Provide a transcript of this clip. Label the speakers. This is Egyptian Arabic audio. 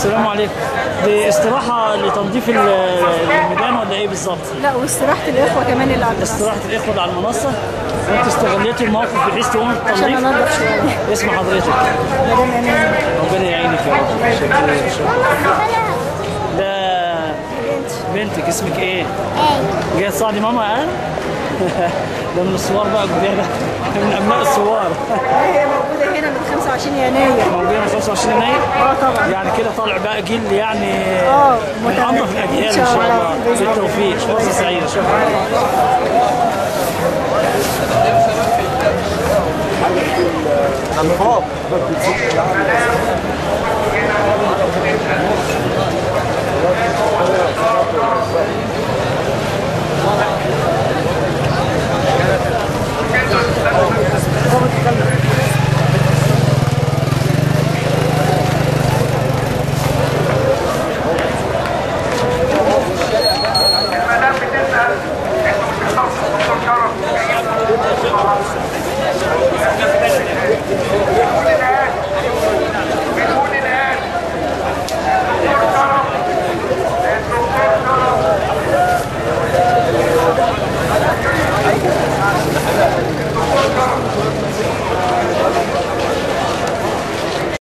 Speaker 1: السلام عليكم دي استراحة لتنظيف ال- الميدان ولا ايه بالظبط؟
Speaker 2: لا واستراحه الاخوه كمان اللي على المنصه
Speaker 1: استراحة الإخوة اللي على المنصة وانت استغليتي الموقف بحيث تقومي
Speaker 2: عشان
Speaker 1: بالتنظيف
Speaker 2: انضف شويه
Speaker 1: اسم حضرتك
Speaker 2: مدام امان
Speaker 1: ربنا يعينك يا رب شكرا شكرا ده بنتك اسمك ايه؟ جاي تصعدي ماما الآن؟ ده من الصور بقى ده ده من أبناء الصور
Speaker 2: هي موجوده هنا من 25 يناير
Speaker 1: موجودة من 25 يناير
Speaker 2: اه طبعا
Speaker 1: يعني كده طالع بقى جيل يعني
Speaker 2: اه
Speaker 1: من
Speaker 2: متمكن.
Speaker 1: انظف الاجيال
Speaker 2: إن
Speaker 1: ان
Speaker 2: شاء
Speaker 1: شاء
Speaker 2: الله.
Speaker 1: الله
Speaker 2: بإذن الله.
Speaker 1: بالتوفيق فرصه سعيده شكرا